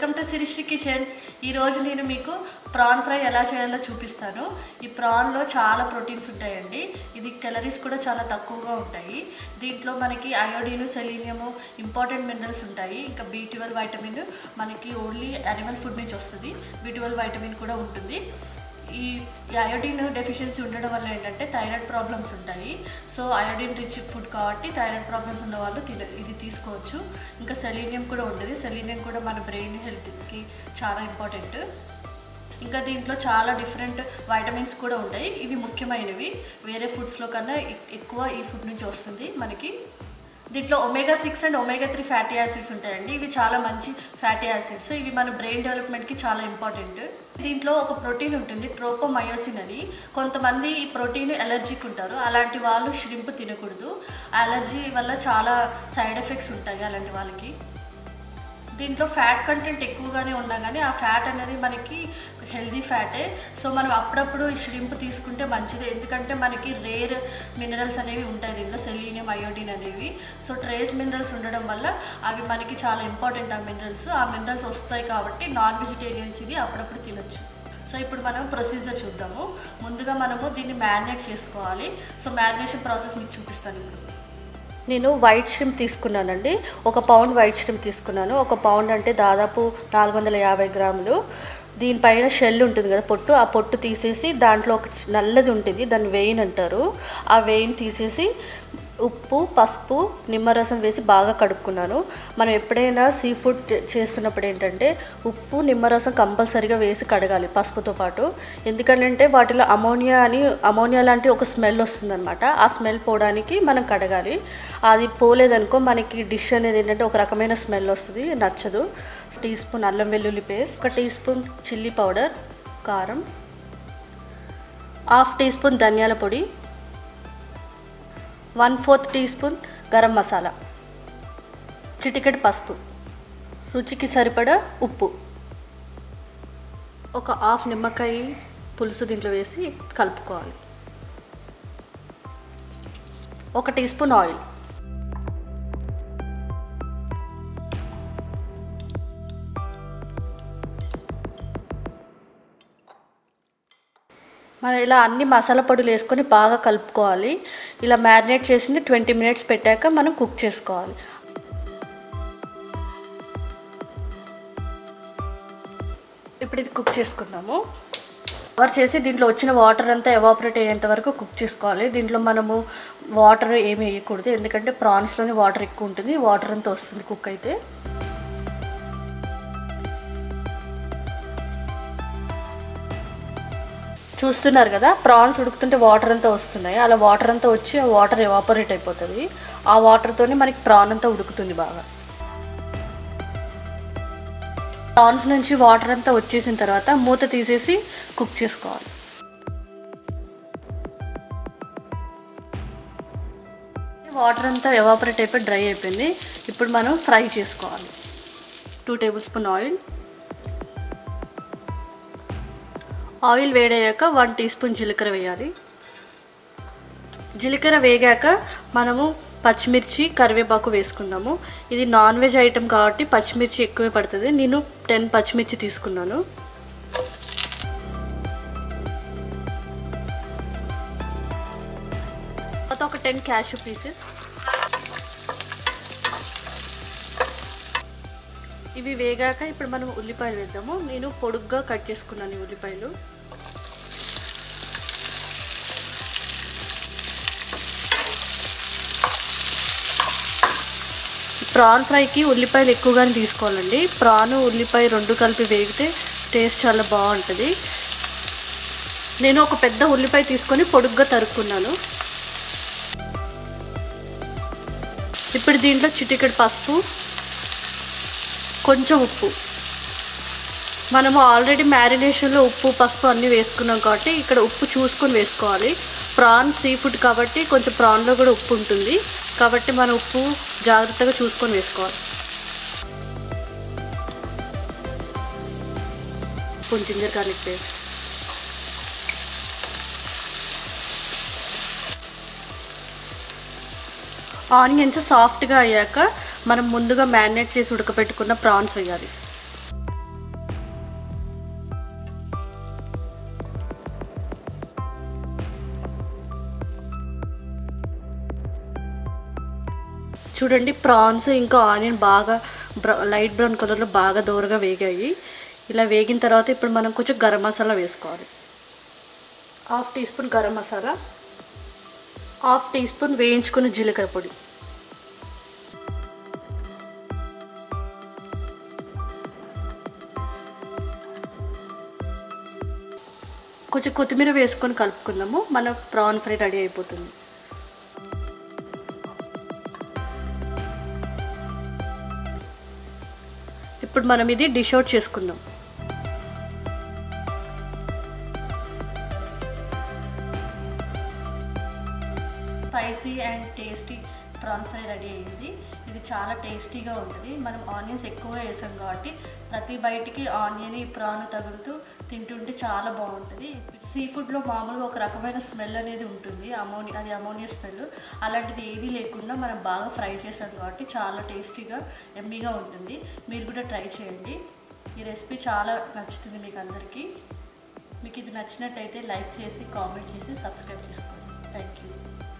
welcome to సిరిశ్రీ kitchen ఈరోజు నేను మీకు ప్రాన్ ఫ్రై ఎలా చేయాలో చూపిస్తాను ఈ ప్రాన్లో చాలా ప్రోటీన్స్ ఉంటాయండి ఇది కెలరీస్ కూడా చాలా తక్కువగా ఉంటాయి దీంట్లో మనకి అయోడిన్ సెలీనియము ఇంపార్టెంట్ మినరల్స్ ఉంటాయి ఇంకా బీ ట్వెల్వ్ వైటమిన్ మనకి ఓన్లీ యానిమల్ ఫుడ్ నుంచి వస్తుంది బీ ట్వెల్వ్ వైటమిన్ కూడా ఉంటుంది ఈ ఈ అయోడిన్ డెఫిషియన్సీ ఉండడం వల్ల ఏంటంటే థైరాయిడ్ ప్రాబ్లమ్స్ ఉంటాయి సో అయోడిన్ రిచ్ ఫుడ్ కాబట్టి థైరాయిడ్ ప్రాబ్లమ్స్ ఉన్న వాళ్ళు తిన ఇది తీసుకోవచ్చు ఇంకా సెలీనియం కూడా ఉంటుంది సెలీనియం కూడా మన బ్రెయిన్ హెల్త్కి చాలా ఇంపార్టెంట్ ఇంకా దీంట్లో చాలా డిఫరెంట్ వైటమిన్స్ కూడా ఉంటాయి ఇవి ముఖ్యమైనవి వేరే ఫుడ్స్లో కన్నా ఎక్- ఎక్కువ ఈ ఫుడ్ నుంచి వస్తుంది మనకి దీంట్లో omega six and omega three fatty acids ఉంటాయండి ఇవి చాలా మంచి ఫ్యాటీ యాసిడ్స్ ఇవి మన బ్రెయిన్ డెవలప్మెంట్కి చాలా ఇంపార్టెంట్ దీంట్లో ఒక ప్రోటీన్ ఉంటుంది ట్రోపోమయోసిన్ అని కొంతమంది ఈ ప్రోటీన్ ఎలర్జీకి ఉంటారు అలాంటి వాళ్ళు షిరింప్ తినకూడదు అలర్జీ వల్ల చాలా సైడ్ ఎఫెక్ట్స్ ఉంటాయి అలాంటి వాళ్ళకి దీంట్లో ఫ్యాట్ కంటెంట్ ఎక్కువగానే ఉన్నా కానీ ఆ ఫ్యాట్ అనేది మనకి హెల్దీ ఫ్యాటే సో మనం అప్పుడప్పుడు ఈ షిరింప్ తీసుకుంటే మంచిది ఎందుకంటే మనకి రేర్ మినరల్స్ అనేవి ఉంటాయి దీంట్లో సెలీనియం అయోడిన్ అనేవి సో ట్రేస్ మినరల్స్ ఉండడం వల్ల అవి మనకి చాలా ఇంపార్టెంట్ ఆ మినరల్స్ ఆ మినరల్స్ వస్తాయి కాబట్టి నాన్ వెజిటేరియన్స్ ఇది అప్పుడప్పుడు తినొచ్చు సో ఇప్పుడు మనం ప్రొసీజర్ చూద్దాము ముందుగా మనము దీన్ని మ్యారినేట్ చేసుకోవాలి సో మ్యారినేషన్ ప్రాసెస్ మీకు చూపిస్తాను ఇప్పుడు నేను వైట్ షిమ్ తీసుకున్నానండి ఒక పౌండ్ వైట్ షిమ్ తీసుకున్నాను ఒక పౌండ్ అంటే దాదాపు నాలుగు వందల యాభై గ్రాములు దీనిపైన షెల్ ఉంటుంది కదా పొట్టు ఆ పొట్టు తీసేసి దాంట్లో ఒక చి- నల్లది ఉంటుంది దాన్ని వెయిన్ అంటారు ఆ వెయిన్ తీసేసి ఉప్పు పసుపు నిమ్మరసం వేసి బాగా కడుక్కున్నాను మనం ఎప్పుడైనా సీ ఫుడ్ చేస్తున్నప్పుడు ఏంటంటే ఉప్పు నిమ్మరసం కంపల్సరీగా వేసి కడగాలి పసుపుతో పాటు ఎందుకంటే వాటిలో అమోనియా అని అమోనియా లాంటి ఒక స్మెల్ వస్తుందన్నమాట ఆ స్మెల్ పోవడానికి మనం కడగాలి అది పోలేదనుకో మనకి డిష్ అనేది ఏంటంటే ఒక రకమైన స్మెల్ వస్తుంది నచ్చదు టీ స్పూన్ అల్లం వెల్లుల్లి పేస్ట్ ఒక టీ స్పూన్ చిల్లీ పౌడర్ కారం హాఫ్ టీ స్పూన్ ధనియాల పొడి one fourth teaspoon garam masala చిటికెడు పసుపు రుచికి సరిపడా ఉప్పు ఒక హాఫ్ నిమ్మకాయ పులుసు దీంట్లో వేసి కలుపుకోవాలి ఒక టీ స్పూన్ ఆయిల్ మనం ఇలా అన్ని మసాలా పొడులు వేసుకొని బాగా కలుపుకోవాలి ఇలా మ్యారినేట్ చేసింది ట్వంటీ మినిట్స్ పెట్టాక మనం కుక్ చేసుకోవాలి ఇప్పుడు ఇది కుక్ చేసుకుందాము కవర్ చేసి దీంట్లో వచ్చిన వాటర్ అంతా ఎవాపరేట్ అయ్యేంత వరకు కుక్ చేసుకోవాలి దీంట్లో మనము వాటర్ ఏమి వేయకూడదు ఎందుకంటే ప్రాన్స్లోనే వాటర్ ఎక్కువ ఉంటుంది వాటర్ అంతా వస్తుంది కుక్ అయితే చూస్తున్నారు కదా ప్రాన్స్ ఉడుకుతుంటే వాటర్ అంతా వస్తున్నాయి అలా వాటర్ అంతా వచ్చి ఆ వాటర్ ఎవాపరేట్ అయిపోతుంది ఆ వాటర్తోనే మనకి ప్రాన్ అంతా ఉడుకుతుంది బాగా ప్రాన్స్ నుంచి వాటర్ అంతా వచ్చేసిన తర్వాత మూత తీసేసి కుక్ చేసుకోవాలి వాటర్ అంతా ఎవాపరేట్ అయిపోయి డ్రై అయిపోయింది ఇప్పుడు మనం ఫ్రై చేసుకోవాలి two tablespoon oil oil వేడయ్యాక వన్ టీ స్పూన్ జీలకర్ర వేయాలి జీలకర్ర వేగాక మనము పచ్చిమిర్చి కరివేపాకు వేసుకుందాము ఇది నాన్ వెజ్ ఐటెం కాబట్టి పచ్చిమిర్చి ఎక్కువే పడుతుంది నేను టెన్ పచ్చిమిర్చి తీసుకున్నాను తర్వాత ఒక టెన్ క్యాషు పీసెస్ ఇవి వేగాక ఇప్పుడు మనం ఉల్లిపాయలు వేద్దాము నేను పొడుగ్గా కట్ చేసుకున్నాను ఈ ఉల్లిపాయలు ప్రాన్ ఫ్రైకి ఉల్లిపాయలు ఎక్కువగానే తీసుకోవాలండి ప్రాన్ ఉల్లిపాయ రెండు కలిపి వేగితే టేస్ట్ చాలా బాగుంటుంది నేను ఒక పెద్ద ఉల్లిపాయ తీసుకొని పొడుగ్గా తరుక్కున్నాను ఇప్పుడు దీంట్లో చిటికెడు పసుపు కొంచెం ఉప్పు మనము ఆల్రెడీ మ్యారినేషన్లో ఉప్పు పసుపు అన్నీ వేసుకున్నాం కాబట్టి ఇక్కడ ఉప్పు చూసుకొని వేసుకోవాలి ప్రాన్ సీ ఫుడ్ కాబట్టి కొంచెం ప్రాన్లో కూడా ఉప్పు ఉంటుంది కాబట్టి మనం ఉప్పు జాగ్రత్తగా చూసుకొని వేసుకోవాలి కొంచెం జింజర్ గార్లిక్ పేస్ట్ ఆనియన్స్ సాఫ్ట్గా అయ్యాక మనం ముందుగా మ్యారినేట్ చేసి ఉడకబెట్టుకున్న ప్రాన్స్ వేయాలి చూడండి ప్రాన్స్ ఇంకా ఆనియన్ బాగా బ్ర లైట్ బ్రౌన్ కలర్లో బాగా దోరగా వేగాయి ఇలా వేగిన తర్వాత ఇప్పుడు మనం కొంచెం గరం మసాలా వేసుకోవాలి half teaspoon garam masala half teaspoon వేయించుకున్న జీలకర్ర పొడి కొంచెం కొత్తిమీర వేసుకొని కలుపుకుందాము మన ప్రాన్ ఫ్రై రెడీ అయిపోతుంది ఇప్పుడు మనం ఇది డిష్ అవుట్ చేసుకుందాం spicy and tasty prawn fry ready అయ్యింది ఇది చాలా టేస్టీగా ఉంటుంది మనం ఆనియన్స్ ఎక్కువగా వేసాం కాబట్టి ప్రతి బయటికి ఆనియన్ ఈ ప్రాన్ తగులుతూ తింటుంటే చాలా బాగుంటుంది సీ ఫుడ్లో మామూలుగా ఒక రకమైన స్మెల్ అనేది ఉంటుంది అమోనియా అది అమోనియా స్మెల్ అలాంటిది ఏది లేకుండా మనం బాగా ఫ్రై చేసాం కాబట్టి చాలా టేస్టీగా ఎమ్మీగా ఉంటుంది మీరు కూడా ట్రై చేయండి ఈ రెసిపీ చాలా నచ్చుతుంది మీకు అందరికీ మీకు ఇది నచ్చినట్టయితే లైక్ చేసి కామెంట్ చేసి సబ్స్క్రైబ్ చేసుకోండి థ్యాంక్ యూ